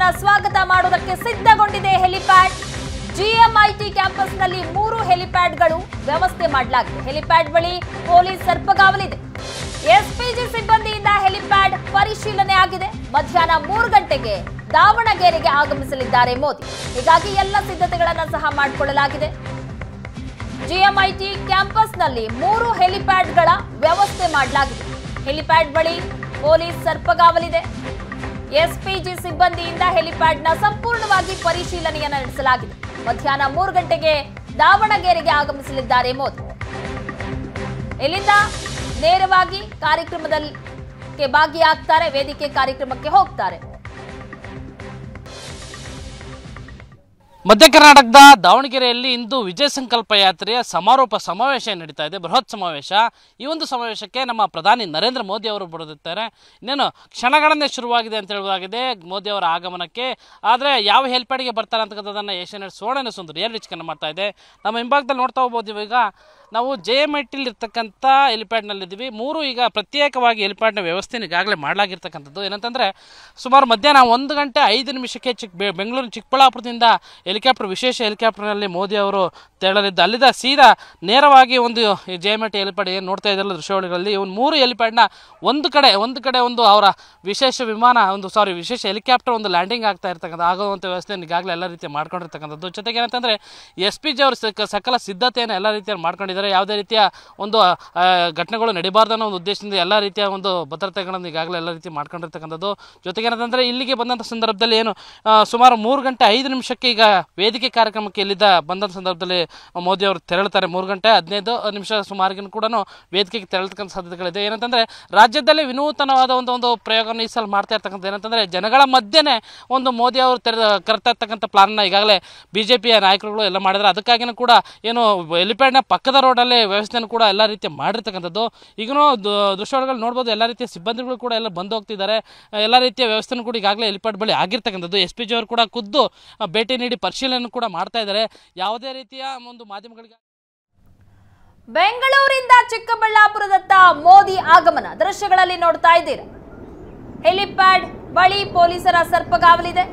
ಪ್ರಧಾನಿಯವರನ್ನ ಸ್ವಾಗತ ಮಾಡೋದಕ್ಕೆ ಸಿದ್ಧಗೊಂಡಿದೆ helipad GMIT ಕ್ಯಾಂಪಸ್ನಲ್ಲಿ ಮೂರು ಹೆಲಿಪ್ಯಾಡ್ಗಳು ವ್ಯವಸ್ಥೆ ಮಾಡಲಾಗಿದೆ ಹೆಲಿಪ್ಯಾಡ್ ಬಳಿ ಪೊಲೀಸ್ ಸರ್ಪಗಾವಲಿದೆ ಎಸ್ಪಿಜಿ ಸಿಬ್ಬಂದಿಯಿಂದ ಹೆಲಿಪ್ಯಾಡ್ ಪರಿಶೀಲನೆ ಆಗಿದೆ ಮಧ್ಯಾಹ್ನ ಮೂರು ಗಂಟೆಗೆ ದಾವಣಗೆರೆಗೆ ಆಗಮಿಸಲಿದ್ದಾರೆ ಮೋದಿ ಹೀಗಾಗಿ ಎಲ್ಲ ಸಿದ್ಧತೆಗಳನ್ನು ಸಹ ಮಾಡಿಕೊಳ್ಳಲಾಗಿದೆ ಜಿಎಂಐಟಿ ಕ್ಯಾಂಪಸ್ನಲ್ಲಿ ಮೂರು ಹೆಲಿಪ್ಯಾಡ್ಗಳ ವ್ಯವಸ್ಥೆ ಮಾಡಲಾಗಿದೆ ಹೆಲಿಪ್ಯಾಡ್ ಬಳಿ ಪೊಲೀಸ್ ಸರ್ಪಗಾವಲಿದೆ ಎಸ್ಪಿಜಿ ಸಿಬ್ಬಂದಿಯಿಂದ ಹೆಲಿಪ್ಯಾಡ್ನ ಸಂಪೂರ್ಣವಾಗಿ ಪರಿಶೀಲನೆಯನ್ನು ನಡೆಸಲಾಗಿದೆ ಮಧ್ಯಾಹ್ನ ಮೂರು ಗಂಟೆಗೆ ದಾವಣಗೆರೆಗೆ ಆಗಮಿಸಲಿದ್ದಾರೆ ಮೋದಿ ಇಲ್ಲಿಂದ ನೇರವಾಗಿ ಕಾರ್ಯಕ್ರಮದಲ್ಲಿ ಕ್ಕೆ ಭಾಗಿಯಾಗ್ತಾರೆ ವೇದಿಕೆ ಕಾರ್ಯಕ್ರಮಕ್ಕೆ ಹೋಗ್ತಾರೆ ಮಧ್ಯ ಕರ್ನಾಟಕದ ದಾವಣಗೆರೆಯಲ್ಲಿ ಇಂದು ವಿಜಯ ಸಂಕಲ್ಪ ಯಾತ್ರೆಯ ಸಮಾರೋಪ ಸಮಾವೇಶ ನಡೀತಾ ಇದೆ ಬೃಹತ್ ಸಮಾವೇಶ ಈ ಒಂದು ಸಮಾವೇಶಕ್ಕೆ ನಮ್ಮ ಪ್ರಧಾನಿ ನರೇಂದ್ರ ಮೋದಿ ಅವರು ಬರುತ್ತಿದ್ದಾರೆ ಇನ್ನೇನು ಕ್ಷಣಗಳನ್ನೇ ಶುರುವಾಗಿದೆ ಅಂತ ಹೇಳುವಾಗಿದೆ ಮೋದಿ ಅವರ ಆಗಮನಕ್ಕೆ ಆದರೆ ಯಾವ ಹೆಲ್ಪ್ಯಾಡ್ಗೆ ಬರ್ತಾರೆ ಅಂತಕ್ಕಂಥದ್ದನ್ನು ಏಷ್ಯನ್ ಸುವರ್ಣ ಒಂದು ರಿಯಲ್ ರಿಚ್ಕನ್ನು ಮಾಡ್ತಾ ಇದೆ ನಮ್ಮ ಹಿಂಭಾಗದಲ್ಲಿ ನೋಡ್ತಾ ಹೋಗ್ಬೋದು ಇವಾಗ ನಾವು ಜೆ ಎಮ್ ಐ ಟಿಲಿ ಇರ್ತಕ್ಕಂಥ ಹೆಲಿಪ್ಯಾಡ್ನಲ್ಲಿದ್ದೀವಿ ಮೂರು ಈಗ ಪ್ರತ್ಯೇಕವಾಗಿ ಹೆಲಿಪ್ಯಾಡ್ನ ವ್ಯವಸ್ಥೆನ ಈಗಾಗಲೇ ಮಾಡಲಾಗಿರ್ತಕ್ಕಂಥದ್ದು ಏನಂತಂದರೆ ಸುಮಾರು ಮಧ್ಯಾಹ್ನ ಒಂದು ಗಂಟೆ ಐದು ನಿಮಿಷಕ್ಕೆ ಚಿಕ್ಕ ಬೆ- ಬೆಂಗಳೂರು ಚಿಕ್ಕಬಳ್ಳಾಪುರದಿಂದ ಹೆಲಿಕಾಪ್ಟರ್ ವಿಶೇಷ ಹೆಲಿಕಾಪ್ಟರ್ನಲ್ಲಿ ಮೋದಿ ಅವರು ತೆರಳಲಿದ್ದು ಅಲ್ಲಿಂದ ಸೀದಾ ನೇರವಾಗಿ ಒಂದು J M I T helipad ಏನು ನೋಡ್ತಾ ಇದ್ದಲ್ಲ ದೃಶ್ಯಾವಳಿಗಳಲ್ಲಿ ಇವ್ನು ಮೂರು ಹೆಲಿಪ್ಯಾಡ್ನ ಒಂದು ಕಡೆ ಒಂದು ಕಡೆ ಒಂದು ಅವರ ವಿಶೇಷ ವಿಮಾನ ಒಂದು ಸಾರಿ ವಿಶೇಷ ಹೆಲಿಕಾಪ್ಟರ್ ಒಂದು ಲ್ಯಾಂಡಿಂಗ್ ಆಗ್ತಾ ಇರ್ತಕ್ಕಂಥ ಆಗುವಂಥ ವ್ಯವಸ್ಥೆಯನ್ನು ಈಗಾಗಲೇ ಎಲ್ಲ ರೀತಿ ಮಾಡ್ಕೊಂಡಿರ್ತಕ್ಕಂಥದ್ದು ಜೊತೆಗೆ ಏನಂತಂದರೆ ಎಸ್ ಪಿ ಜಿ ಅವರು ಸಕ- ಸಕಲ ಸಿದ್ಧತೆಯನ್ನು ಎಲ್ಲ ರೀತಿಯಲ್ಲಿ ಮಾಡ್ಕೊಂಡಿದ್ದಾರೆ ಯಾವುದೇ ರೀತಿಯ ಒಂದು ಆ, ಘಟನೆಗಳು ನಡಿಬಾರ್ದು ಅನ್ನೋ ಒಂದು ಉದ್ದೇಶದಿಂದ ಎಲ್ಲ ರೀತಿಯ ಒಂದು ಭದ್ರತೆಗಳನ್ನು ಈಗಾಗಲೇ ಎಲ್ಲ ರೀತಿ ಮಾಡ್ಕೊಂಡಿರ್ತಕ್ಕಂಥದ್ದು ಜೊತೆಗೆ ಏನಂತಂದರೆ ಇಲ್ಲಿಗೆ ಬಂದಂಥ ಸಂದರ್ಭದಲ್ಲಿ ಏನು ಆ, ಸುಮಾರು ಮೂರು ಗಂಟೆ ಐದು ನಿಮಿಷಕ್ಕೆ ಈಗ ವೇದಿಕೆ ಕಾರ್ಯಕ್ರಮಕ್ಕೆ ಇಲ್ಲಿದ್ದ ಬಂದಂಥ ಸಂದರ್ಭದಲ್ಲಿ ಮೋದಿ ಅವರು ತೆರಳುತ್ತಾರೆ ಮೂರು ಗಂಟೆ ಹದಿನೈದು ನಿಮಿಷ ಸುಮಾರಿಗೂ ಕೂಡ ವೇದಿಕೆಗೆ ತೆರಳತಕ್ಕಂಥ ಸಾಧ್ಯತೆಗಳಿದೆ ಏನಂತಂದರೆ ರಾಜ್ಯದಲ್ಲಿ ವಿನೂತನವಾದ ಒಂದು ಒಂದು ಪ್ರಯೋಗವನ್ನು ಈ ಸಲ ಮಾಡ್ತಾ ಇರ್ತಕ್ಕಂಥ ಏನಂತಂದರೆ ಜನಗಳ ಮಧ್ಯೆನೇ ಒಂದು ಮೋದಿ ಅವರು ತೆರೆದ ಕರ್ತಾ ಇರ್ತಕ್ಕಂಥ ಪ್ಲಾನ್ನ ಈಗಾಗಲೇ ಬಿ ಜೆ ಪಿಯ ನಾಯಕರುಗಳು ಎಲ್ಲ ಮಾಡಿದ್ದಾರೆ ಅದಕ್ಕಾಗಿಯೂ ಕೂಡ ಏನು ಹೆಲಿಪ್ಯಾಡ್ನ ಪಕ್ಕದ ರೋಡಲ್ಲಿ ವ್ಯವಸ್ಥೆಯನ್ನು ಕೂಡ ಎಲ್ಲ ರೀತಿ ಮಾಡಿರ್ತಕ್ಕಂಥದ್ದು ಈಗನೂ ದೃಶ್ಯಗಳು ನೋಡ್ಬೋದು ಎಲ್ಲ ರೀತಿಯ ಸಿಬ್ಬಂದಿಗಳು ಕೂಡ ಎಲ್ಲ ಬಂದು ಹೋಗ್ತಿದ್ದಾರೆ ಎಲ್ಲ ರೀತಿಯ ವ್ಯವಸ್ಥೆನೂ ಕೂಡ ಈಗಾಗಲೇ ಹೆಲಿಪ್ಯಾಡ್ ಬಳಿ ಆಗಿರ್ತಕ್ಕಂಥದ್ದು ಎಸ್ ಪಿ ಜಿ ಅವರು ಕೂಡ ಖುದ್ದು ಆ, ಭೇಟಿ ನೀಡಿ ಪರಿಶೀಲನೆ ಕೂಡ ಮಾಡ್ತಾ ಇದ್ದಾರೆ ಯಾವುದೇ ರೀತಿಯ ಒಂದು ಮಾಧ್ಯಮಗಳಿಗೆ ಬೆಂಗಳೂರಿಂದ ಚಿಕ್ಕಬಳ್ಳಾಪುರದತ್ತ ಮೋದಿ ಆಗಮನ ದೃಶ್ಯಗಳಲ್ಲಿ ನೋಡ್ತಾ ಇದ್ದೀರಾ ಹೆಲಿಪ್ಯಾಡ್ ಬಳಿ ಪೊಲೀಸರ ಸರ್ಪಗಾವಲಿದೆ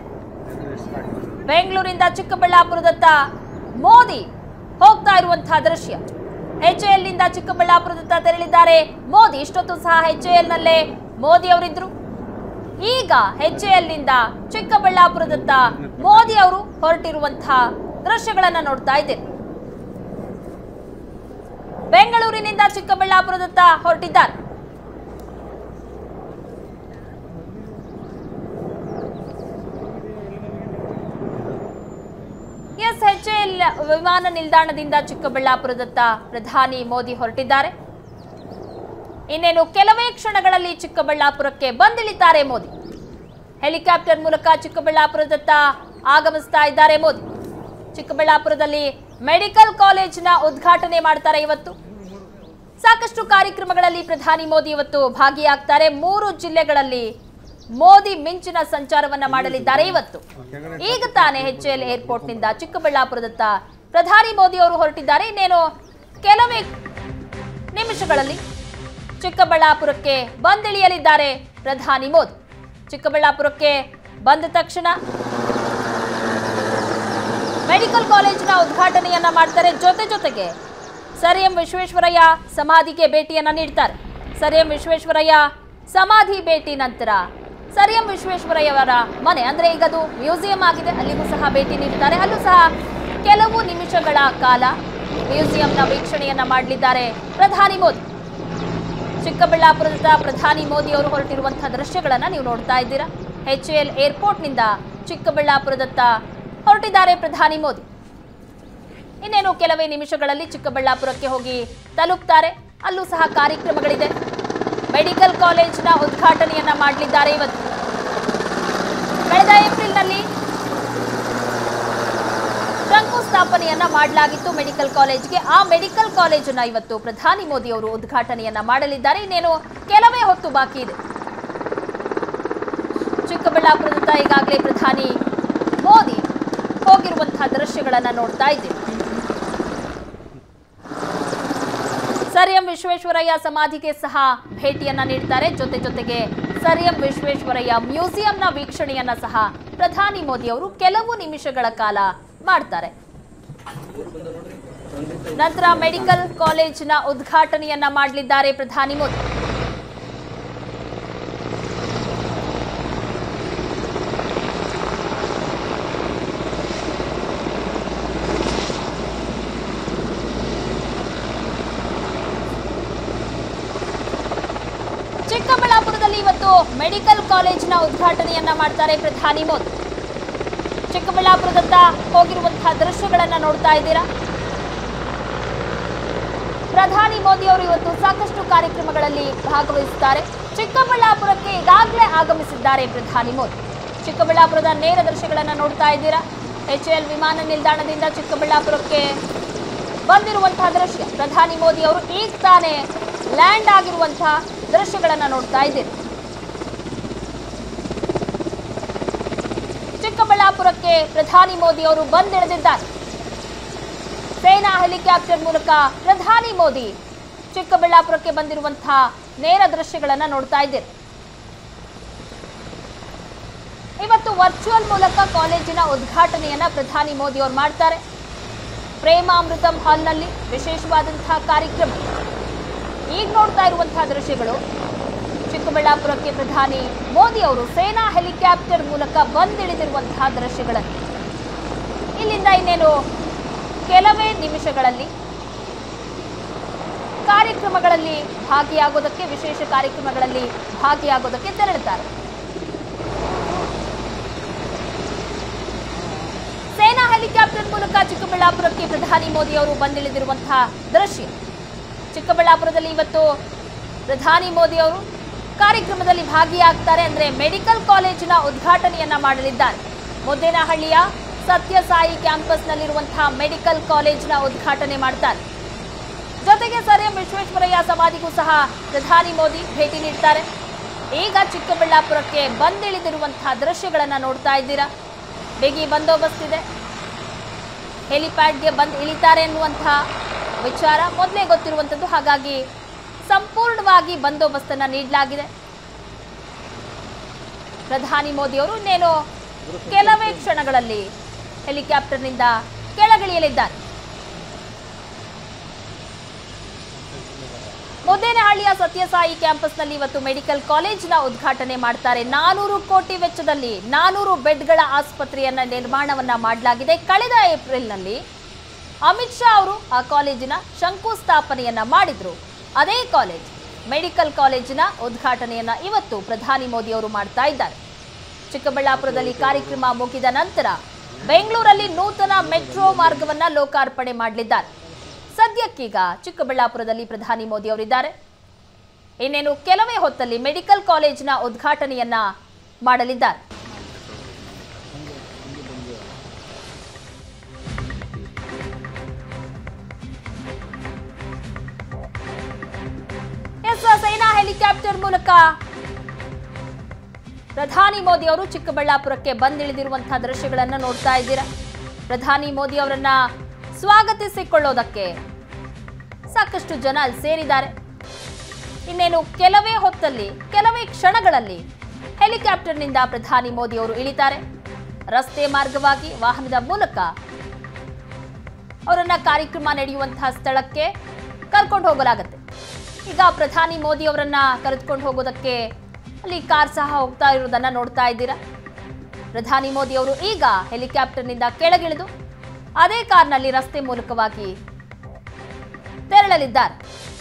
ಬೆಂಗಳೂರಿಂದ ಚಿಕ್ಕಬಳ್ಳಾಪುರದತ್ತ ಮೋದಿ ಹೋಗ್ತಾ ಇರುವಂತಹ ದೃಶ್ಯ ಎಚ್ ನಿಂದ ಚಿಕ್ಕಬಳ್ಳಾಪುರದತ್ತ ತೆರಳಿದ್ದಾರೆ ಮೋದಿ ಇಷ್ಟೊತ್ತು ಸಹ ಎಚ್ ನಲ್ಲೇ ಮೋದಿ ಅವರಿದ್ರು ಈಗ ಎಚ್ ನಿಂದ ಚಿಕ್ಕಬಳ್ಳಾಪುರದತ್ತ ಮೋದಿ ಅವರು ಹೊರಟಿರುವಂತಹ ದೃಶ್ಯಗಳನ್ನ ನೋಡ್ತಾ ಇದ್ದೇನೆ ಬೆಂಗಳೂರಿನಿಂದ ಚಿಕ್ಕಬಳ್ಳಾಪುರದತ್ತ ಹೊರಟಿದ್ದಾರೆ ಎಸ್ ಎಚ್ ಎಲ್ ವಿಮಾನ ನಿಲ್ದಾಣದಿಂದ ಚಿಕ್ಕಬಳ್ಳಾಪುರದತ್ತ ಪ್ರಧಾನಿ ಮೋದಿ ಹೊರಟಿದ್ದಾರೆ ಇನ್ನೇನು ಕೆಲವೇ ಕ್ಷಣಗಳಲ್ಲಿ ಚಿಕ್ಕಬಳ್ಳಾಪುರಕ್ಕೆ ಬಂದಿಳಿತಾರೆ ಮೋದಿ ಹೆಲಿಕಾಪ್ಟರ್ ಮೂಲಕ ಚಿಕ್ಕಬಳ್ಳಾಪುರದತ್ತ ಆಗಮಿಸ್ತಾ ಇದ್ದಾರೆ ಮೋದಿ ಚಿಕ್ಕಬಳ್ಳಾಪುರದಲ್ಲಿ ಮೆಡಿಕಲ್ ಕಾಲೇಜಿನ ಉದ್ಘಾಟನೆ ಮಾಡ್ತಾರೆ ಇವತ್ತು ಸಾಕಷ್ಟು ಕಾರ್ಯಕ್ರಮಗಳಲ್ಲಿ ಪ್ರಧಾನಿ ಮೋದಿ ಇವತ್ತು ಭಾಗಿಯಾಗ್ತಾರೆ ಮೂರು ಜಿಲ್ಲೆಗಳಲ್ಲಿ ಮೋದಿ ಮಿಂಚಿನ ಸಂಚಾರವನ್ನ ಮಾಡಲಿದ್ದಾರೆ ಇವತ್ತು ಈಗ ತಾನೇ ಎಚ್ ಎಲ್ ಏರ್ಪೋರ್ಟ್ನಿಂದ ಚಿಕ್ಕಬಳ್ಳಾಪುರದತ್ತ ಪ್ರಧಾನಿ ಮೋದಿ ಅವರು ಹೊರಟಿದ್ದಾರೆ ಇನ್ನೇನು ಕೆಲವೇ ನಿಮಿಷಗಳಲ್ಲಿ ಚಿಕ್ಕಬಳ್ಳಾಪುರಕ್ಕೆ ಬಂದಿಳಿಯಲಿದ್ದಾರೆ ಪ್ರಧಾನಿ ಮೋದಿ ಚಿಕ್ಕಬಳ್ಳಾಪುರಕ್ಕೆ ಬಂದ ತಕ್ಷಣ ಮೆಡಿಕಲ್ ಕಾಲೇಜಿನ ಉದ್ಘಾಟನೆಯನ್ನ ಮಾಡ್ತಾರೆ ಜೊತೆ ಜೊತೆಗೆ ಸರ್ ಎಂ ವಿಶ್ವೇಶ್ವರಯ್ಯ ಸಮಾಧಿಗೆ ಭೇಟಿಯನ್ನ ನೀಡ್ತಾರೆ ಸರ್ ಎಂ ವಿಶ್ವೇಶ್ವರಯ್ಯ ಸಮಾಧಿ ಭೇಟಿ ನಂತರ ಸರ್ ಎಂ ವಿಶ್ವೇಶ್ವರಯ್ಯ ಅವರ ಮನೆ ಅಂದ್ರೆ ಈಗ ಅದು ಮ್ಯೂಸಿಯಂ ಆಗಿದೆ ಅಲ್ಲಿಗೂ ಸಹ ಭೇಟಿ ನೀಡ್ತಾರೆ ಅಲ್ಲೂ ಸಹ ಕೆಲವು ನಿಮಿಷಗಳ ಕಾಲ ಮ್ಯೂಸಿಯಂನ ವೀಕ್ಷಣೆಯನ್ನ ಮಾಡಲಿದ್ದಾರೆ ಪ್ರಧಾನಿ ಮೋದಿ ಚಿಕ್ಕಬಳ್ಳಾಪುರದ ಪ್ರಧಾನಿ ಮೋದಿ ಅವರು ಹೊರಟಿರುವಂತಹ ದೃಶ್ಯಗಳನ್ನ ನೀವು ನೋಡ್ತಾ ಇದ್ದೀರಾ ಎಚ್ ಎಲ್ ಏರ್ಪೋರ್ಟ್ನಿಂದ ಚಿಕ್ಕಬಳ್ಳಾಪುರದತ್ತ ಹೊರಟಿದ್ದಾರೆ ಪ್ರಧಾನಿ ಮೋದಿ ಇನ್ನೇನು ಕೆಲವೇ ನಿಮಿಷಗಳಲ್ಲಿ ಚಿಕ್ಕಬಳ್ಳಾಪುರಕ್ಕೆ ಹೋಗಿ ತಲುಪ್ತಾರೆ ಅಲ್ಲೂ ಸಹ ಕಾರ್ಯಕ್ರಮಗಳಿದೆ ಮೆಡಿಕಲ್ ಕಾಲೇಜಿನ ಉದ್ಘಾಟನೆಯನ್ನ ಮಾಡಲಿದ್ದಾರೆ ಇವತ್ತು ಕಳೆದ ಏಪ್ರಿಲ್ನಲ್ಲಿ ಶಂಕುಸ್ಥಾಪನೆಯನ್ನ ಮಾಡಲಾಗಿತ್ತು ಮೆಡಿಕಲ್ ಕಾಲೇಜ್ಗೆ ಆ ಮೆಡಿಕಲ್ ಕಾಲೇಜನ್ನ ಇವತ್ತು ಪ್ರಧಾನಿ ಮೋದಿ ಅವರು ಉದ್ಘಾಟನೆಯನ್ನ ಮಾಡಲಿದ್ದಾರೆ ಇನ್ನೇನು ಕೆಲವೇ ಹೊತ್ತು ಬಾಕಿ ಇದೆ ಚಿಕ್ಕಬಳ್ಳಾಪುರದತ್ತ ಈಗಾಗಲೇ ಪ್ರಧಾನಿ ಮೋದಿ ಹೋಗಿರುವಂತಹ ದೃಶ್ಯಗಳನ್ನ ನೋಡ್ತಾ ಇದ್ದೇವೆ ಸರ್ ಎಂ ವಿಶ್ವೇಶ್ವರಯ್ಯ ಸಮಾಧಿಗೆ ಸಹ ಭೇಟಿಯನ್ನ ನೀಡ್ತಾರೆ ಜೊತೆ ಜೊತೆಗೆ ಸರ್ ಎಂ ವಿಶ್ವೇಶ್ವರಯ್ಯ ಮ್ಯೂಸಿಯಂನ ವೀಕ್ಷಣೆಯನ್ನ ಸಹ ಪ್ರಧಾನಿ ಮೋದಿ ಅವರು ಕೆಲವು ನಿಮಿಷಗಳ ಕಾಲ ಮಾಡ್ತಾರೆ ನಂತರ ಮೆಡಿಕಲ್ ಕಾಲೇಜಿನ ಉದ್ಘಾಟನೆಯನ್ನ ಮಾಡಲಿದ್ದಾರೆ ಪ್ರಧಾನಿ ಮೋದಿ ಚಿಕ್ಕಬಳ್ಳಾಪುರದಲ್ಲಿ ಇವತ್ತು ಮೆಡಿಕಲ್ ಕಾಲೇಜಿನ ಉದ್ಘಾಟನೆಯನ್ನ ಮಾಡ್ತಾರೆ ಪ್ರಧಾನಿ ಮೋದಿ ಚಿಕ್ಕಬಳ್ಳಾಪುರದತ್ತ ಹೋಗಿರುವಂತಹ ದೃಶ್ಯಗಳನ್ನ ನೋಡ್ತಾ ಇದ್ದೀರಾ ಪ್ರಧಾನಿ ಮೋದಿ ಅವರು ಇವತ್ತು ಸಾಕಷ್ಟು ಕಾರ್ಯಕ್ರಮಗಳಲ್ಲಿ ಭಾಗವಹಿಸುತ್ತಾರೆ ಚಿಕ್ಕಬಳ್ಳಾಪುರಕ್ಕೆ ಈಗಾಗಲೇ ಆಗಮಿಸಿದ್ದಾರೆ ಪ್ರಧಾನಿ ಮೋದಿ ಚಿಕ್ಕಬಳ್ಳಾಪುರದ ನೇರ ದೃಶ್ಯಗಳನ್ನ ನೋಡ್ತಾ ಇದ್ದೀರಾ ಎಚ್ ಎಲ್ ವಿಮಾನ ನಿಲ್ದಾಣದಿಂದ ಚಿಕ್ಕಬಳ್ಳಾಪುರಕ್ಕೆ ಬಂದಿರುವಂತಹ ದೃಶ್ಯ ಪ್ರಧಾನಿ ಮೋದಿ ಅವರು ಈಗ ತಾನೇ ಲ್ಯಾಂಡ್ ಆಗಿರುವಂತಹ ದೃಶ್ಯಗಳನ್ನ ನೋಡ್ತಾ ಇದ್ದೀರಿ ಚಿಕ್ಕಬಳ್ಳಾಪುರಕ್ಕೆ ಪ್ರಧಾನಿ ಮೋದಿ ಅವರು ಬಂದಿಳಿದಿದ್ದಾರೆ ಸೇನಾ ಹೆಲಿಕಾಪ್ಟರ್ ಮೂಲಕ ಪ್ರಧಾನಿ ಮೋದಿ ಚಿಕ್ಕಬಳ್ಳಾಪುರಕ್ಕೆ ಬಂದಿರುವಂತಹ ನೇರ ದೃಶ್ಯಗಳನ್ನ ನೋಡ್ತಾ ಇದ್ದೀರಿ ಇವತ್ತು ವರ್ಚುವಲ್ ಮೂಲಕ ಕಾಲೇಜಿನ ಉದ್ಘಾಟನೆಯನ್ನ ಪ್ರಧಾನಿ ಮೋದಿ ಅವರು ಮಾಡ್ತಾರೆ ಪ್ರೇಮಾಮೃತಂ ಹಾಲ್ನಲ್ಲಿ ವಿಶೇಷವಾದಂತಹ ಕಾರ್ಯಕ್ರಮ ಈಗ ನೋಡ್ತಾ ಇರುವಂತಹ ದೃಶ್ಯಗಳು ಚಿಕ್ಕಬಳ್ಳಾಪುರಕ್ಕೆ ಪ್ರಧಾನಿ ಮೋದಿ ಅವರು ಸೇನಾ ಹೆಲಿಕಾಪ್ಟರ್ ಮೂಲಕ ಬಂದಿಳಿದಿರುವಂತಹ ದೃಶ್ಯಗಳನ್ನು ಇಲ್ಲಿಂದ ಇನ್ನೇನು ಕೆಲವೇ ನಿಮಿಷಗಳಲ್ಲಿ ಕಾರ್ಯಕ್ರಮಗಳಲ್ಲಿ ಭಾಗಿಯಾಗೋದಕ್ಕೆ ವಿಶೇಷ ಕಾರ್ಯಕ್ರಮಗಳಲ್ಲಿ ಭಾಗಿಯಾಗೋದಕ್ಕೆ ತೆರಳುತ್ತಾರೆ ಸೇನಾ ಹೆಲಿಕಾಪ್ಟರ್ ಮೂಲಕ ಚಿಕ್ಕಬಳ್ಳಾಪುರಕ್ಕೆ ಪ್ರಧಾನಿ ಮೋದಿ ಅವರು ಬಂದಿಳಿದಿರುವಂತಹ ದೃಶ್ಯ ಚಿಕ್ಕಬಳ್ಳಾಪುರದಲ್ಲಿ ಇವತ್ತು ಪ್ರಧಾನಿ ಮೋದಿ ಅವರು ಕಾರ್ಯಕ್ರಮದಲ್ಲಿ ಭಾಗಿಯಾಗ್ತಾರೆ ಅಂದ್ರೆ ಮೆಡಿಕಲ್ ಕಾಲೇಜಿನ ಉದ್ಘಾಟನೆಯನ್ನ ಮಾಡಲಿದ್ದಾರೆ ಮುದ್ದೇನಹಳ್ಳಿಯ ಸತ್ಯಸಾಯಿ ಕ್ಯಾಂಪಸ್ನಲ್ಲಿರುವಂತಹ ಮೆಡಿಕಲ್ ಕಾಲೇಜಿನ ಉದ್ಘಾಟನೆ ಮಾಡ್ತಾರೆ ಜೊತೆಗೆ ಸರ್ ಎಂ ವಿಶ್ವೇಶ್ವರಯ್ಯ ಸಮಾಧಿಗೂ ಸಹ ಪ್ರಧಾನಿ ಮೋದಿ ಭೇಟಿ ನೀಡ್ತಾರೆ ಈಗ ಚಿಕ್ಕಬಳ್ಳಾಪುರಕ್ಕೆ ಬಂದಿಳಿದಿರುವಂತಹ ದೃಶ್ಯಗಳನ್ನ ನೋಡ್ತಾ ಇದ್ದೀರಾ ಬಿಗಿ ಬಂದೋಬಸ್ತ್ ಇದೆ ಹೆಲಿಪ್ಯಾಡ್ಗೆ ಬಂದು ಇಳಿತಾರೆ ಎನ್ನುವಂತಹ ವಿಚಾರ ಮೊದಲೇ ಗೊತ್ತಿರುವಂಥದ್ದು ಹಾಗಾಗಿ ಸಂಪೂರ್ಣವಾಗಿ ಬಂದೋಬಸ್ತನ್ನ ನೀಡಲಾಗಿದೆ ಪ್ರಧಾನಿ ಮೋದಿ ಅವರು ಇನ್ನೇನು ಕೆಲವೇ ಕ್ಷಣಗಳಲ್ಲಿ ಹೆಲಿಕಾಪ್ಟರ್ನಿಂದ ಕೆಳಗಿಳಿಯಲಿದ್ದಾರೆ ಮುದ್ದೇನಹಳ್ಳಿಯ ಸತ್ಯಸಾಯಿ ಕ್ಯಾಂಪಸ್ನಲ್ಲಿ ಇವತ್ತು ಮೆಡಿಕಲ್ ಕಾಲೇಜಿನ ಉದ್ಘಾಟನೆ ಮಾಡ್ತಾರೆ ನಾನೂರು ಕೋಟಿ ವೆಚ್ಚದಲ್ಲಿ ನಾನೂರು ಬೆಡ್ಗಳ ಆಸ್ಪತ್ರೆಯನ್ನ ನಿರ್ಮಾಣವನ್ನ ಮಾಡಲಾಗಿದೆ ಕಳೆದ ಏಪ್ರಿಲ್ನಲ್ಲಿ ಅಮಿತ್ ಶಾ ಅವರು ಆ ಕಾಲೇಜಿನ ಶಂಕುಸ್ಥಾಪನೆಯನ್ನ ಮಾಡಿದ್ರು ಅದೇ ಕಾಲೇಜ್ ಮೆಡಿಕಲ್ ಕಾಲೇಜಿನ ಉದ್ಘಾಟನೆಯನ್ನ ಇವತ್ತು ಪ್ರಧಾನಿ ಮೋದಿ ಅವರು ಮಾಡ್ತಾ ಇದ್ದಾರೆ ಚಿಕ್ಕಬಳ್ಳಾಪುರದಲ್ಲಿ ಕಾರ್ಯಕ್ರಮ ಮುಗಿದ ನಂತರ ಬೆಂಗಳೂರಲ್ಲಿ ನೂತನ ಮೆಟ್ರೋ ಮಾರ್ಗವನ್ನ ಲೋಕಾರ್ಪಣೆ ಮಾಡಲಿದ್ದಾರೆ ಸದ್ಯಕ್ಕೀಗ ಚಿಕ್ಕಬಳ್ಳಾಪುರದಲ್ಲಿ ಪ್ರಧಾನಿ ಮೋದಿ ಅವರಿದ್ದಾರೆ ಇನ್ನೇನು ಕೆಲವೇ ಹೊತ್ತಲ್ಲಿ ಮೆಡಿಕಲ್ ಕಾಲೇಜಿನ ಉದ್ಘಾಟನೆಯನ್ನ ಮಾಡಲಿದ್ದಾರೆ ಎಸ್ ಸೇನಾ ಹೆಲಿಕಾಪ್ಟರ್ ಮೂಲಕ ಪ್ರಧಾನಿ ಮೋದಿ ಅವರು ಚಿಕ್ಕಬಳ್ಳಾಪುರಕ್ಕೆ ಬಂದಿಳಿದಿರುವಂತಹ ದೃಶ್ಯಗಳನ್ನ ನೋಡ್ತಾ ಇದ್ದೀರಾ ಪ್ರಧಾನಿ ಮೋದಿ ಅವರನ್ನ ಸ್ವಾಗತಿಸಿಕೊಳ್ಳೋದಕ್ಕೆ ಸಾಕಷ್ಟು ಜನ ಅಲ್ಲಿ ಸೇರಿದ್ದಾರೆ ಇನ್ನೇನು ಕೆಲವೇ ಹೊತ್ತಲ್ಲಿ ಕೆಲವೇ ಕ್ಷಣಗಳಲ್ಲಿ ಹೆಲಿಕಾಪ್ಟರ್ನಿಂದ ಪ್ರಧಾನಿ ಮೋದಿ ಅವರು ಇಳಿತಾರೆ ರಸ್ತೆ ಮಾರ್ಗವಾಗಿ ವಾಹನದ ಮೂಲಕ ಅವರನ್ನ ಕಾರ್ಯಕ್ರಮ ನಡೆಯುವಂತಹ ಸ್ಥಳಕ್ಕೆ ಕರ್ಕೊಂಡು ಹೋಗಲಾಗತ್ತೆ ಈಗ ಪ್ರಧಾನಿ ಮೋದಿ ಅವರನ್ನ ಕರೆದುಕೊಂಡು ಹೋಗೋದಕ್ಕೆ ಅಲ್ಲಿ ಕಾರ್ ಸಹ ಹೋಗ್ತಾ ಇರೋದನ್ನ ನೋಡ್ತಾ ಇದ್ದೀರಾ ಪ್ರಧಾನಿ ಮೋದಿ ಅವರು ಈಗ ಹೆಲಿಕಾಪ್ಟರ್ನಿಂದ ಕೆಳಗಿಳಿದು ಅದೇ ಕಾರ್ನಲ್ಲಿ ರಸ್ತೆ ಮೂಲಕವಾಗಿ ತೆರಳಲಿದ್ದಾರೆ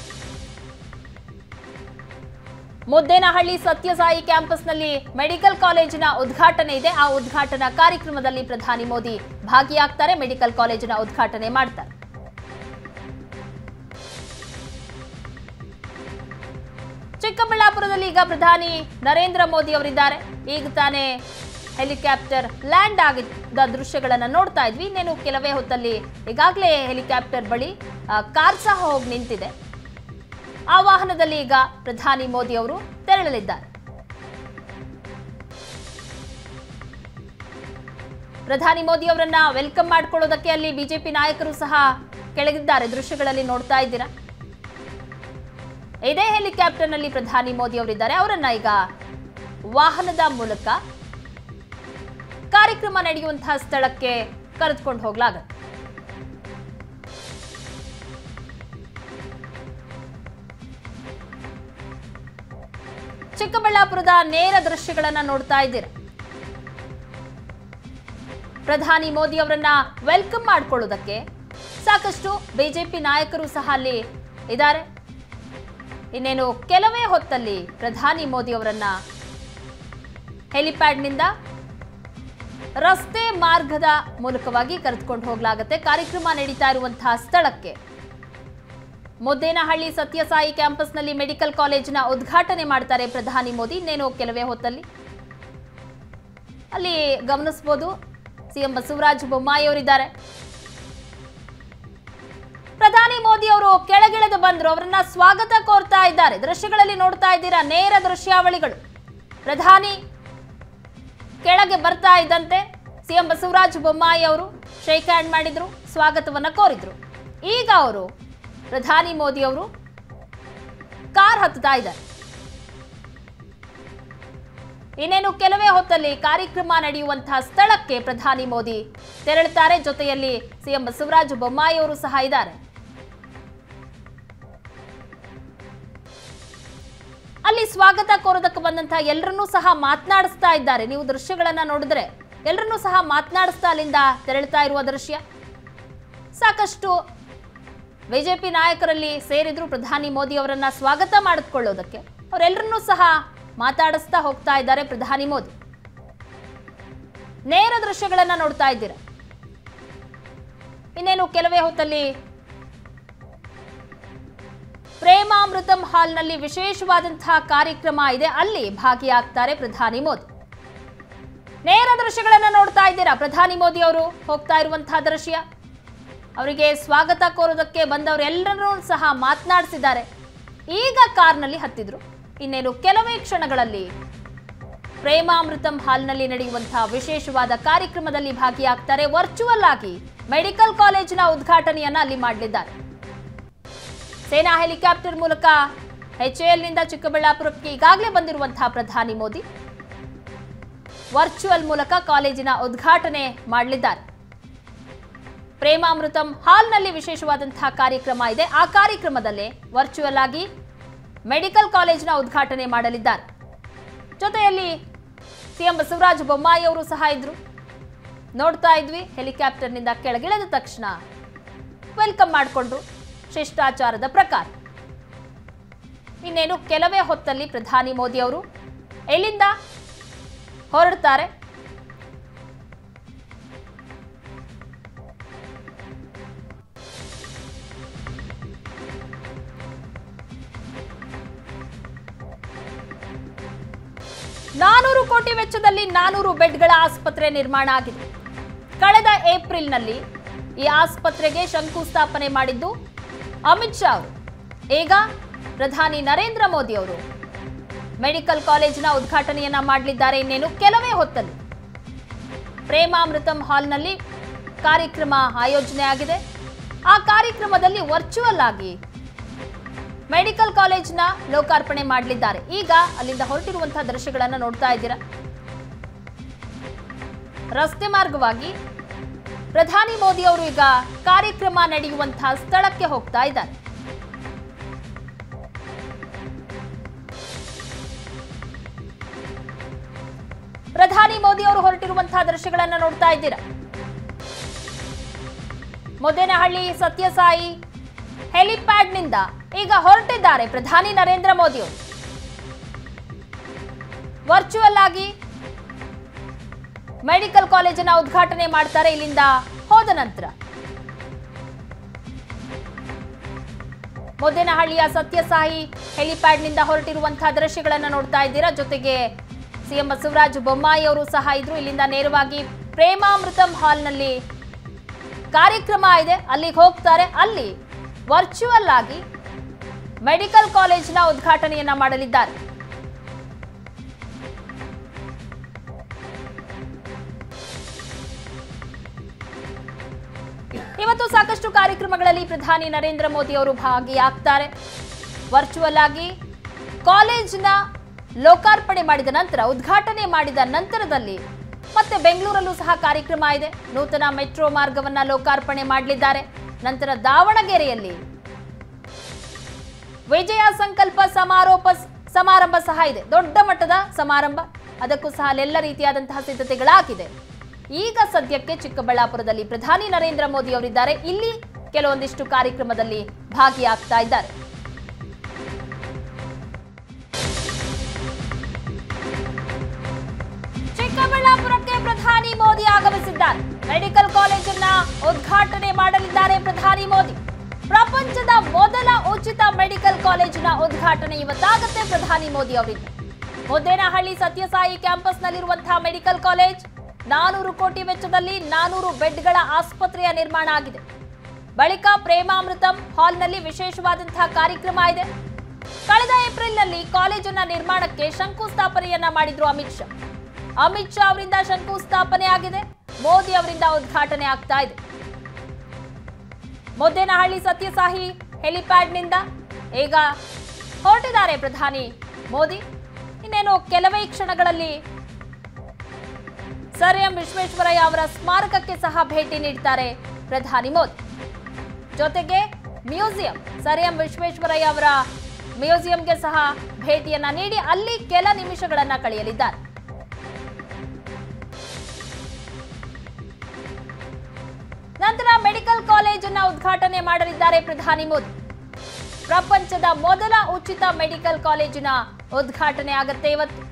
ಮುದ್ದೇನಹಳ್ಳಿ ಸತ್ಯಸಾಯಿ ಕ್ಯಾಂಪಸ್ನಲ್ಲಿ ಮೆಡಿಕಲ್ ಕಾಲೇಜಿನ ಉದ್ಘಾಟನೆ ಇದೆ ಆ ಉದ್ಘಾಟನಾ ಕಾರ್ಯಕ್ರಮದಲ್ಲಿ ಪ್ರಧಾನಿ ಮೋದಿ ಭಾಗಿಯಾಗ್ತಾರೆ ಮೆಡಿಕಲ್ ಕಾಲೇಜಿನ ಉದ್ಘಾಟನೆ ಮಾಡ್ತಾರೆ ಚಿಕ್ಕಬಳ್ಳಾಪುರದಲ್ಲಿ ಈಗ ಪ್ರಧಾನಿ ನರೇಂದ್ರ ಮೋದಿ ಅವರಿದ್ದಾರೆ ಈಗ ತಾನೇ ಹೆಲಿಕಾಪ್ಟರ್ ಲ್ಯಾಂಡ್ ಆಗಿದ್ದ ದೃಶ್ಯಗಳನ್ನು ನೋಡ್ತಾ ಇದ್ವಿ ಇನ್ನೇನು ಕೆಲವೇ ಹೊತ್ತಲ್ಲಿ ಈಗಾಗಲೇ ಹೆಲಿಕಾಪ್ಟರ್ ಬಳಿ ಆ, ಕಾರ್ ಸಹ ಹೋಗಿ ನಿಂತಿದೆ ಆ ವಾಹನದಲ್ಲಿ ಈಗ ಪ್ರಧಾನಿ ಮೋದಿ ಅವರು ತೆರಳಲಿದ್ದಾರೆ ಪ್ರಧಾನಿ ಮೋದಿ ಅವರನ್ನ ವೆಲ್ಕಮ್ ಮಾಡ್ಕೊಳ್ಳೋದಕ್ಕೆ ಅಲ್ಲಿ ಬಿಜೆಪಿ ನಾಯಕರು ಸಹ ಕೆಳಗಿದ್ದಾರೆ ದೃಶ್ಯಗಳಲ್ಲಿ ನೋಡ್ತಾ ಇದ್ದೀರಾ ಇದೇ ಹೆಲಿಕಾಪ್ಟರ್ನಲ್ಲಿ ಪ್ರಧಾನಿ ಮೋದಿ ಅವರಿದ್ದಾರೆ ಅವರನ್ನ ಈಗ ವಾಹನದ ಮೂಲಕ ಕಾರ್ಯಕ್ರಮ ನಡೆಯುವಂತಹ ಸ್ಥಳಕ್ಕೆ ಕರೆದುಕೊಂಡು ಹೋಗ್ಲಾಗುತ್ತೆ ಚಿಕ್ಕಬಳ್ಳಾಪುರದ ನೇರ ದೃಶ್ಯಗಳನ್ನ ನೋಡ್ತಾ ಇದ್ದೀರಾ ಪ್ರಧಾನಿ ಮೋದಿ ಅವರನ್ನ ವೆಲ್ಕಮ್ ಮಾಡ್ಕೊಳ್ಳೋದಕ್ಕೆ ಸಾಕಷ್ಟು ಬಿಜೆಪಿ ನಾಯಕರು ಸಹ ಅಲ್ಲಿ ಇದ್ದಾರೆ ಇನ್ನೇನು ಕೆಲವೇ ಹೊತ್ತಲ್ಲಿ ಪ್ರಧಾನಿ ಮೋದಿ ಅವರನ್ನ ಹೆಲಿಪ್ಯಾಡ್ನಿಂದ ರಸ್ತೆ ಮಾರ್ಗದ ಮೂಲಕವಾಗಿ ಕರೆದುಕೊಂಡು ಹೋಗಲಾಗುತ್ತೆ ಕಾರ್ಯಕ್ರಮ ನಡೀತಾ ಇರುವಂತಹ ಸ್ಥಳಕ್ಕೆ ಮುದ್ದೇನಹಳ್ಳಿ ಸತ್ಯಸಾಯಿ ಕ್ಯಾಂಪಸ್ನಲ್ಲಿ ಮೆಡಿಕಲ್ ಕಾಲೇಜಿನ ಉದ್ಘಾಟನೆ ಮಾಡ್ತಾರೆ ಪ್ರಧಾನಿ ಮೋದಿ ಇನ್ನೇನು ಕೆಲವೇ ಹೊತ್ತಲ್ಲಿ ಅಲ್ಲಿ ಗಮನಿಸಬಹುದು ಸಿಎಂ ಬಸವರಾಜ ಬೊಮ್ಮಾಯಿ ಅವರಿದ್ದಾರೆ ಪ್ರಧಾನಿ ಮೋದಿ ಅವರು ಕೆಳಗಿಳಿದು ಬಂದ್ರು ಅವರನ್ನ ಸ್ವಾಗತ ಕೋರ್ತಾ ಇದ್ದಾರೆ ದೃಶ್ಯಗಳಲ್ಲಿ ನೋಡ್ತಾ ಇದ್ದೀರಾ ನೇರ ದೃಶ್ಯಾವಳಿಗಳು ಪ್ರಧಾನಿ ಕೆಳಗೆ ಬರ್ತಾ ಇದ್ದಂತೆ ಸಿಎಂ ಬಸವರಾಜ ಬೊಮ್ಮಾಯಿ ಅವರು ಶೇಕ್ ಹ್ಯಾಂಡ್ ಮಾಡಿದ್ರು ಸ್ವಾಗತವನ್ನ ಕೋರಿದ್ರು ಈಗ ಅವರು ಪ್ರಧಾನಿ ಮೋದಿ ಅವರು ಕಾರ್ ಹತ್ತುತ್ತಾ ಇದ್ದಾರೆ ಇನ್ನೇನು ಕೆಲವೇ ಹೊತ್ತಲ್ಲಿ ಕಾರ್ಯಕ್ರಮ ನಡೆಯುವಂತಹ ಸ್ಥಳಕ್ಕೆ ಪ್ರಧಾನಿ ಮೋದಿ ತೆರಳುತ್ತಾರೆ ಜೊತೆಯಲ್ಲಿ ಸಿಎಂ ಬಸವರಾಜ ಬೊಮ್ಮಾಯಿ ಅವರು ಸಹ ಇದ್ದಾರೆ ಅಲ್ಲಿ ಸ್ವಾಗತ ಕೋರೋದಕ್ಕೆ ಬಂದಂತಹ ಎಲ್ಲರನ್ನೂ ಸಹ ಮಾತನಾಡಿಸ್ತಾ ಇದ್ದಾರೆ ನೀವು ದೃಶ್ಯಗಳನ್ನ ನೋಡಿದ್ರೆ ಎಲ್ಲರನ್ನೂ ಸಹ ಮಾತನಾಡಿಸ್ತಾ ಅಲ್ಲಿಂದ ತೆರಳುತ್ತಾ ಇರುವ ದೃಶ್ಯ ಸಾಕಷ್ಟು ಬಿಜೆಪಿ ನಾಯಕರಲ್ಲಿ ಸೇರಿದ್ರು ಪ್ರಧಾನಿ ಮೋದಿ ಅವರನ್ನ ಸ್ವಾಗತ ಮಾಡಿಕೊಳ್ಳೋದಕ್ಕೆ ಅವರೆಲ್ಲರನ್ನೂ ಸಹ ಮಾತಾಡಿಸ್ತಾ ಹೋಗ್ತಾ ಇದ್ದಾರೆ ಪ್ರಧಾನಿ ಮೋದಿ ನೇರ ದೃಶ್ಯಗಳನ್ನ ನೋಡ್ತಾ ಇದ್ದೀರಾ ಇನ್ನೇನು ಕೆಲವೇ ಹೊತ್ತಲ್ಲಿ ಪ್ರೇಮಾಮೃತಂ ಹಾಲ್ನಲ್ಲಿ ವಿಶೇಷವಾದಂತಹ ಕಾರ್ಯಕ್ರಮ ಇದೆ ಅಲ್ಲಿ ಭಾಗಿಯಾಗ್ತಾರೆ ಪ್ರಧಾನಿ ಮೋದಿ ನೇರ ದೃಶ್ಯಗಳನ್ನ ನೋಡ್ತಾ ಇದ್ದೀರಾ ಪ್ರಧಾನಿ ಮೋದಿ ಅವರು ಹೋಗ್ತಾ ಇರುವಂತಹ ದೃಶ್ಯ ಅವರಿಗೆ ಸ್ವಾಗತ ಕೋರೋದಕ್ಕೆ ಬಂದವರೆಲ್ಲರನ್ನೂ ಸಹ ಮಾತನಾಡಿಸಿದ್ದಾರೆ ಈಗ ಕಾರ್ನಲ್ಲಿ ಹತ್ತಿದ್ರು ಇನ್ನೇನು ಕೆಲವೇ ಕ್ಷಣಗಳಲ್ಲಿ ಪ್ರೇಮಾಮೃತಂ ಹಾಲ್ನಲ್ಲಿ ನಡೆಯುವಂತಹ ವಿಶೇಷವಾದ ಕಾರ್ಯಕ್ರಮದಲ್ಲಿ ಭಾಗಿಯಾಗ್ತಾರೆ ವರ್ಚುವಲ್ ಆಗಿ ಮೆಡಿಕಲ್ ಕಾಲೇಜಿನ ಉದ್ಘಾಟನೆಯನ್ನ ಅಲ್ಲಿ ಮಾಡಲಿದ್ದಾರೆ ಸೇನಾ ಹೆಲಿಕಾಪ್ಟರ್ ಮೂಲಕ ಎಚ್ಎಎಲ್ನಿಂದ ಚಿಕ್ಕಬಳ್ಳಾಪುರಕ್ಕೆ ಈಗಾಗಲೇ ಬಂದಿರುವಂತಹ ಪ್ರಧಾನಿ ಮೋದಿ ವರ್ಚುವಲ್ ಮೂಲಕ ಕಾಲೇಜಿನ ಉದ್ಘಾಟನೆ ಮಾಡಲಿದ್ದಾರೆ ಪ್ರೇಮಾಮೃತಂ ಹಾಲ್ನಲ್ಲಿ ವಿಶೇಷವಾದಂತಹ ಕಾರ್ಯಕ್ರಮ ಇದೆ ಆ ಕಾರ್ಯಕ್ರಮದಲ್ಲೇ ವರ್ಚುವಲ್ ಆಗಿ ಮೆಡಿಕಲ್ ಕಾಲೇಜಿನ ಉದ್ಘಾಟನೆ ಮಾಡಲಿದ್ದಾರೆ ಜೊತೆಯಲ್ಲಿ ಸಿಎಂ ಬಸವರಾಜ ಬೊಮ್ಮಾಯಿ ಅವರು ಸಹ ಇದ್ರು ನೋಡ್ತಾ ಇದ್ವಿ ಹೆಲಿಕಾಪ್ಟರ್ನಿಂದ ಕೆಳಗಿಳಿದ ತಕ್ಷಣ ವೆಲ್ಕಮ್ ಮಾಡಿಕೊಂಡ್ರು ಶಿಷ್ಟಾಚಾರದ ಪ್ರಕಾರ ಇನ್ನೇನು ಕೆಲವೇ ಹೊತ್ತಲ್ಲಿ ಪ್ರಧಾನಿ ಮೋದಿ ಅವರು ಎಲ್ಲಿಂದ ಹೊರಡ್ತಾರೆ ನಾನೂರು ಕೋಟಿ ವೆಚ್ಚದಲ್ಲಿ ನಾನೂರು ಬೆಡ್ಗಳ ಆಸ್ಪತ್ರೆ ನಿರ್ಮಾಣ ಆಗಿದೆ ಕಳೆದ ಏಪ್ರಿಲ್ನಲ್ಲಿ ಈ ಆಸ್ಪತ್ರೆಗೆ ಶಂಕುಸ್ಥಾಪನೆ ಮಾಡಿದ್ದು ಅಮಿತ್ ಶಾ ಅವರು ಈಗ ಪ್ರಧಾನಿ ನರೇಂದ್ರ ಮೋದಿ ಅವರು ಮೆಡಿಕಲ್ ಕಾಲೇಜಿನ ಉದ್ಘಾಟನೆಯನ್ನ ಮಾಡಲಿದ್ದಾರೆ ಇನ್ನೇನು ಕೆಲವೇ ಹೊತ್ತಲ್ಲಿ ಪ್ರೇಮಾಮೃತಂ ಹಾಲ್ನಲ್ಲಿ ಕಾರ್ಯಕ್ರಮ ಆಯೋಜನೆ ಆಗಿದೆ ಆ ಕಾರ್ಯಕ್ರಮದಲ್ಲಿ ವರ್ಚುವಲ್ ಆಗಿ ಮೆಡಿಕಲ್ ಕಾಲೇಜ್ನ ಲೋಕಾರ್ಪಣೆ ಮಾಡಲಿದ್ದಾರೆ ಈಗ ಅಲ್ಲಿಂದ ಹೊರಟಿರುವಂತಹ ದೃಶ್ಯಗಳನ್ನು ನೋಡ್ತಾ ಇದ್ದೀರಾ ರಸ್ತೆ ಮಾರ್ಗವಾಗಿ ಪ್ರಧಾನಿ ಮೋದಿ ಅವರು ಈಗ ಕಾರ್ಯಕ್ರಮ ನಡೆಯುವಂತಹ ಸ್ಥಳಕ್ಕೆ ಹೋಗ್ತಾ ಇದ್ದಾರೆ ಪ್ರಧಾನಿ ಮೋದಿ ಅವರು ಹೊರಟಿರುವಂತಹ ದೃಶ್ಯಗಳನ್ನು ನೋಡ್ತಾ ಇದ್ದೀರಾ ಮುದ್ದೇನಹಳ್ಳಿ ಸತ್ಯಸಾಯಿ ಹೆಲಿಪ್ಯಾಡ್ನಿಂದ ಈಗ ಹೊರಟಿದ್ದಾರೆ ಪ್ರಧಾನಿ ನರೇಂದ್ರ ಮೋದಿ ಅವರು ವರ್ಚುವಲ್ ಆಗಿ ಮೆಡಿಕಲ್ ಕಾಲೇಜನ್ನ ಉದ್ಘಾಟನೆ ಮಾಡ್ತಾರೆ ಇಲ್ಲಿಂದ ಹೋದ ನಂತರ ಮುದ್ದೇನಹಳ್ಳಿಯ ಸತ್ಯಸಾಯಿ ಹೆಲಿಪ್ಯಾಡ್ನಿಂದ ಹೊರಟಿರುವಂತಹ ದೃಶ್ಯಗಳನ್ನು ನೋಡ್ತಾ ಇದ್ದೀರಾ ಜೊತೆಗೆ ಸಿಎಂ ಬಸವರಾಜ ಬೊಮ್ಮಾಯಿ ಅವರು ಸಹ ಇದ್ರು ಇಲ್ಲಿಂದ ನೇರವಾಗಿ ಪ್ರೇಮಾಮೃತಂ ಹಾಲ್ನಲ್ಲಿ ಕಾರ್ಯಕ್ರಮ ಇದೆ ಅಲ್ಲಿಗೆ ಹೋಗ್ತಾರೆ ಅಲ್ಲಿ ವರ್ಚುವಲ್ ಆಗಿ ಮೆಡಿಕಲ್ ಕಾಲೇಜಿನ ಉದ್ಘಾಟನೆಯನ್ನ ಮಾಡಲಿದ್ದಾರೆ ಇವತ್ತು ಸಾಕಷ್ಟು ಕಾರ್ಯಕ್ರಮಗಳಲ್ಲಿ ಪ್ರಧಾನಿ ನರೇಂದ್ರ ಮೋದಿ ಅವರು ಭಾಗಿಯಾಗ್ತಾರೆ ವರ್ಚುವಲ್ ಆಗಿ ಕಾಲೇಜಿನ ಲೋಕಾರ್ಪಣೆ ಮಾಡಿದ ನಂತರ ಉದ್ಘಾಟನೆ ಮಾಡಿದ ನಂತರದಲ್ಲಿ ಮತ್ತೆ ಬೆಂಗಳೂರಲ್ಲೂ ಸಹ ಕಾರ್ಯಕ್ರಮ ಇದೆ ನೂತನ ಮೆಟ್ರೋ ಮಾರ್ಗವನ್ನ ಲೋಕಾರ್ಪಣೆ ಮಾಡಲಿದ್ದಾರೆ ನಂತರ ದಾವಣಗೆರೆಯಲ್ಲಿ ವಿಜಯ ಸಂಕಲ್ಪ ಸಮಾರೋಪ ಸಮಾರಂಭ ಸಹ ಇದೆ ದೊಡ್ಡ ಮಟ್ಟದ ಸಮಾರಂಭ ಅದಕ್ಕೂ ಸಹ ಅಲ್ಲೆಲ್ಲ ರೀತಿಯಾದಂತಹ ಸಿದ್ಧತೆಗಳಾಗಿದೆ ಈಗ ಸದ್ಯಕ್ಕೆ ಚಿಕ್ಕಬಳ್ಳಾಪುರದಲ್ಲಿ ಪ್ರಧಾನಿ ನರೇಂದ್ರ ಮೋದಿ ಅವರಿದ್ದಾರೆ ಇಲ್ಲಿ ಕೆಲವೊಂದಿಷ್ಟು ಕಾರ್ಯಕ್ರಮದಲ್ಲಿ ಭಾಗಿಯಾಗ್ತಾ ಇದ್ದಾರೆ ಚಿಕ್ಕಬಳ್ಳಾಪುರಕ್ಕೆ ಪ್ರಧಾನಿ ಮೋದಿ ಆಗಮಿಸಿದ್ದಾರೆ ಮೆಡಿಕಲ್ ಕಾಲೇಜನ್ನ ಉದ್ಘಾಟನೆ ಮಾಡಲಿದ್ದಾರೆ ಪ್ರಧಾನಿ ಮೋದಿ ಪ್ರಪಂಚದ ಮೊದಲ ಉಚಿತ ಮೆಡಿಕಲ್ ಕಾಲೇಜಿನ ಉದ್ಘಾಟನೆ ಇವತ್ತಾಗುತ್ತೆ ಪ್ರಧಾನಿ ಮೋದಿ ಅವರಿಂದ ಮುದ್ದೇನಹಳ್ಳಿ ಸತ್ಯಸಾಯಿ ಕ್ಯಾಂಪಸ್ನಲ್ಲಿರುವಂತಹ ಮೆಡಿಕಲ್ ಕಾಲೇಜ್ ನಾನೂರು ಕೋಟಿ ವೆಚ್ಚದಲ್ಲಿ ನಾನೂರು ಬೆಡ್ಗಳ ಆಸ್ಪತ್ರೆಯ ನಿರ್ಮಾಣ ಆಗಿದೆ ಬಳಿಕ ಪ್ರೇಮಾಮೃತಂ ಹಾಲ್ನಲ್ಲಿ ವಿಶೇಷವಾದಂತಹ ಕಾರ್ಯಕ್ರಮ ಇದೆ ಕಳೆದ ಏಪ್ರಿಲ್ನಲ್ಲಿ ಕಾಲೇಜನ್ನ ನಿರ್ಮಾಣಕ್ಕೆ ಶಂಕುಸ್ಥಾಪನೆಯನ್ನ ಮಾಡಿದ್ರು ಅಮಿತ್ ಶಾ ಅಮಿತ್ ಶಾ ಅವರಿಂದ ಶಂಕುಸ್ಥಾಪನೆ ಆಗಿದೆ ಮೋದಿ ಅವರಿಂದ ಉದ್ಘಾಟನೆ ಆಗ್ತಾ ಇದೆ ಮುದ್ದೇನಹಳ್ಳಿ ಸತ್ಯಸಾಯಿ ಹೆಲಿಪ್ಯಾಡ್ನಿಂದ ಈಗ ಹೊರಟಿದ್ದಾರೆ ಪ್ರಧಾನಿ ಮೋದಿ ಇನ್ನೇನು ಕೆಲವೇ ಕ್ಷಣಗಳಲ್ಲಿ ಸರ್ ಎಂ ವಿಶ್ವೇಶ್ವರಯ್ಯ ಅವರ ಸ್ಮಾರಕಕ್ಕೆ ಸಹ ಭೇಟಿ ನೀಡ್ತಾರೆ ಪ್ರಧಾನಿ ಮೋದಿ ಜೊತೆಗೆ ಮ್ಯೂಸಿಯಂ ಸರ್ ಎಂ ವಿಶ್ವೇಶ್ವರಯ್ಯ ಅವರ ಮ್ಯೂಸಿಯಂಗೆ ಸಹ ಭೇಟಿಯನ್ನ ನೀಡಿ ಅಲ್ಲಿ ಕೆಲ ನಿಮಿಷಗಳನ್ನ ಕಳೆಯಲಿದ್ದಾರೆ ನಂತರ ಮೆಡಿಕಲ್ ಕಾಲೇಜನ್ನ ಉದ್ಘಾಟನೆ ಮಾಡಲಿದ್ದಾರೆ ಪ್ರಧಾನಿ ಮೋದಿ ಪ್ರಪಂಚದ ಮೊದಲ ಉಚಿತ ಮೆಡಿಕಲ್ ಕಾಲೇಜಿನ ಉದ್ಘಾಟನೆ ಆಗತ್ತೆ ಇವತ್ತು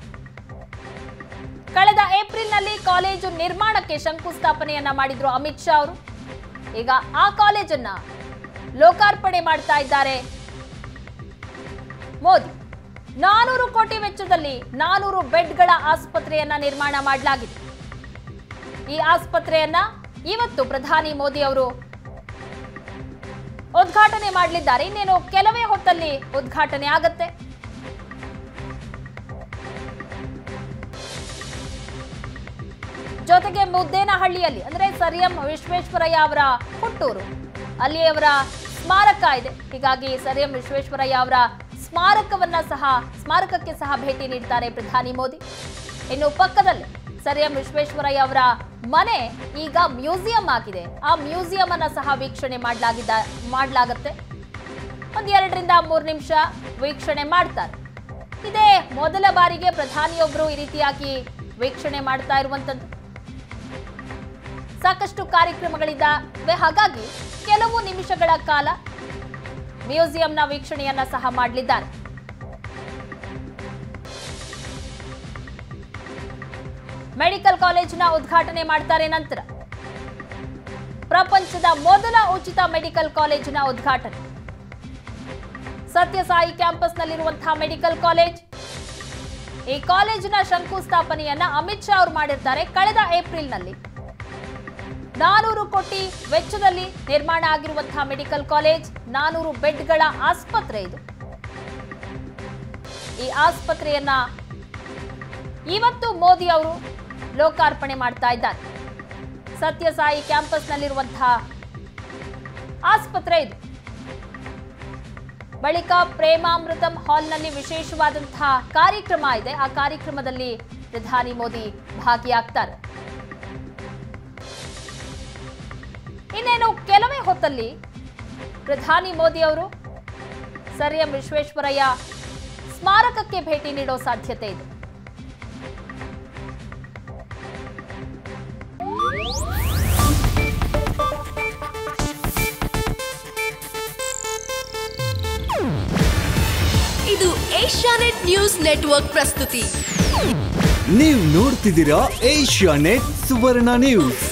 ಕಳೆದ ಏಪ್ರಿಲ್ನಲ್ಲಿ ಕಾಲೇಜು ನಿರ್ಮಾಣಕ್ಕೆ ಶಂಕುಸ್ಥಾಪನೆಯನ್ನ ಮಾಡಿದ್ರು ಅಮಿತ್ ಶಾ ಅವರು ಈಗ ಆ ಕಾಲೇಜನ್ನ ಲೋಕಾರ್ಪಣೆ ಮಾಡ್ತಾ ಇದ್ದಾರೆ ಮೋದಿ ನಾನೂರು ಕೋಟಿ ವೆಚ್ಚದಲ್ಲಿ ನಾನೂರು ಬೆಡ್ಗಳ ಆಸ್ಪತ್ರೆಯನ್ನ ನಿರ್ಮಾಣ ಮಾಡಲಾಗಿದೆ ಈ ಆಸ್ಪತ್ರೆಯನ್ನ ಇವತ್ತು ಪ್ರಧಾನಿ ಮೋದಿ ಅವರು ಉದ್ಘಾಟನೆ ಮಾಡಲಿದ್ದಾರೆ ಇನ್ನೇನು ಕೆಲವೇ ಹೊತ್ತಲ್ಲಿ ಉದ್ಘಾಟನೆ ಆಗತ್ತೆ ಜೊತೆಗೆ ಮುದ್ದೇನಹಳ್ಳಿಯಲ್ಲಿ ಅಂದ್ರೆ ಸರ್ ಎಂ ವಿಶ್ವೇಶ್ವರಯ್ಯ ಅವರ ಹುಟ್ಟೂರು ಅಲ್ಲಿ ಅವರ ಸ್ಮಾರಕ ಇದೆ ಹೀಗಾಗಿ ಸರ್ ಎಂ ವಿಶ್ವೇಶ್ವರಯ್ಯ ಅವರ ಸ್ಮಾರಕವನ್ನ ಸಹ ಸ್ಮಾರಕಕ್ಕೆ ಸಹ ಭೇಟಿ ನೀಡ್ತಾರೆ ಪ್ರಧಾನಿ ಮೋದಿ ಇನ್ನು ಪಕ್ಕದಲ್ಲಿ ಸರ್ ಎಂ ವಿಶ್ವೇಶ್ವರಯ್ಯ ಅವರ ಮನೆ ಈಗ ಮ್ಯೂಸಿಯಂ ಆಗಿದೆ ಆ ಮ್ಯೂಸಿಯಂ ಅನ್ನ ಸಹ ವೀಕ್ಷಣೆ ಮಾಡಲಾಗಿದ್ದ ಮಾಡಲಾಗತ್ತೆ ಒಂದ್ ಎರಡರಿಂದ ಮೂರು ನಿಮಿಷ ವೀಕ್ಷಣೆ ಮಾಡ್ತಾರೆ ಇದೇ ಮೊದಲ ಬಾರಿಗೆ ಪ್ರಧಾನಿಯೊಬ್ಬರು ಈ ರೀತಿಯಾಗಿ ವೀಕ್ಷಣೆ ಮಾಡ್ತಾ ಇರುವಂತದ್ದು ಸಾಕಷ್ಟು ಕಾರ್ಯಕ್ರಮಗಳಿದ್ದಾವೆ ಹಾಗಾಗಿ ಕೆಲವು ನಿಮಿಷಗಳ ಕಾಲ ಮ್ಯೂಸಿಯಂನ ವೀಕ್ಷಣೆಯನ್ನ ಸಹ ಮಾಡಲಿದ್ದಾರೆ ಮೆಡಿಕಲ್ ಕಾಲೇಜಿನ ಉದ್ಘಾಟನೆ ಮಾಡ್ತಾರೆ ನಂತರ ಪ್ರಪಂಚದ ಮೊದಲ ಉಚಿತ ಮೆಡಿಕಲ್ ಕಾಲೇಜಿನ ಉದ್ಘಾಟನೆ ಸತ್ಯಸಾಯಿ ಕ್ಯಾಂಪಸ್ನಲ್ಲಿರುವಂತಹ ಮೆಡಿಕಲ್ ಕಾಲೇಜ್ ಈ ಕಾಲೇಜಿನ ಶಂಕುಸ್ಥಾಪನೆಯನ್ನ ಅಮಿತ್ ಶಾ ಅವರು ಮಾಡಿರ್ತಾರೆ ಕಳೆದ ಏಪ್ರಿಲ್ನಲ್ಲಿ ನಾನೂರು ಕೋಟಿ ವೆಚ್ಚದಲ್ಲಿ ನಿರ್ಮಾಣ ಆಗಿರುವಂತಹ ಮೆಡಿಕಲ್ ಕಾಲೇಜ್ ನಾನೂರು ಬೆಡ್ಗಳ ಆಸ್ಪತ್ರೆ ಇದು ಈ ಆಸ್ಪತ್ರೆಯನ್ನ ಇವತ್ತು ಮೋದಿ ಅವರು ಲೋಕಾರ್ಪಣೆ ಮಾಡ್ತಾ ಇದ್ದಾರೆ ಸತ್ಯಸಾಯಿ ಕ್ಯಾಂಪಸ್ನಲ್ಲಿರುವಂತಹ ಆಸ್ಪತ್ರೆ ಇದು ಬಳಿಕ ಪ್ರೇಮಾಮೃತಂ ಹಾಲ್ನಲ್ಲಿ ವಿಶೇಷವಾದಂತಹ ಕಾರ್ಯಕ್ರಮ ಇದೆ ಆ ಕಾರ್ಯಕ್ರಮದಲ್ಲಿ ಪ್ರಧಾನಿ ಮೋದಿ ಭಾಗಿಯಾಗ್ತಾರೆ ಇನ್ನೇನು ಕೆಲವೇ ಹೊತ್ತಲ್ಲಿ ಪ್ರಧಾನಿ ಮೋದಿ ಅವರು ಸರ್ ಎಂ ವಿಶ್ವೇಶ್ವರಯ್ಯ ಸ್ಮಾರಕಕ್ಕೆ ಭೇಟಿ ನೀಡೋ ಸಾಧ್ಯತೆ ಇದೆ ಇದು ಏಷ್ಯಾನೆಟ್ ನ್ಯೂಸ್ ನೆಟ್ವರ್ಕ್ ಪ್ರಸ್ತುತಿ ನೀವು ನೋಡ್ತಿದ್ದೀರಾ ಏಷ್ಯಾ ನೆಟ್ ಸುವರ್ಣ ನ್ಯೂಸ್